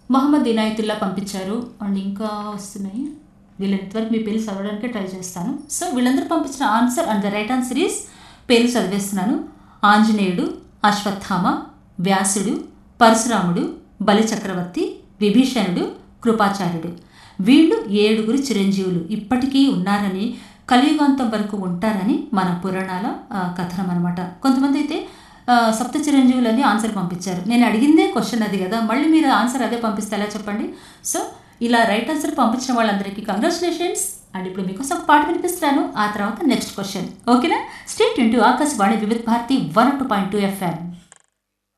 మహమ్మద్ ఇనాయతుల్లా పంపించారు అండ్ ఇంకా వస్తున్నాయి వీళ్ళంతవరకు మీ పేర్లు చదవడానికి ట్రై చేస్తాను సో వీళ్ళందరూ పంపించిన answer and the right answer is పేర్లు చదివేస్తున్నాను ఆంజనేయుడు అశ్వత్థామ వ్యాసుడు పరశురాముడు బలిచక్రవర్తి విభీషణుడు కృపాచార్యుడు వీళ్ళు ఏడుగురు చిరంజీవులు ఇప్పటికీ ఉన్నారని కలియుగాంతం వరకు ఉంటారని మన పురాణాల ఆ, కథనం అనమాట కొంతమంది అయితే ఆ, సప్త చిరంజీవులని ఆన్సర్ పంపించారు నేను అడిగిందే క్వశ్చన్ అది కదా మళ్ళీ మీరు ఆన్సర్ అదే పంపిస్తే ఎలా చెప్పండి సో ఇలా రైట్ ఆన్సర్ పంపించిన వాళ్ళందరికీ కంగ్రాచులేషన్స్ అండ్ ఇప్పుడు మీకోసం ఒక పాట వినిపిస్తున్నాను ఆ తర్వాత నెక్స్ట్ క్వశ్చన్ ఓకేనా stay tuned to Akashvani Vividh Bharati one two point two FM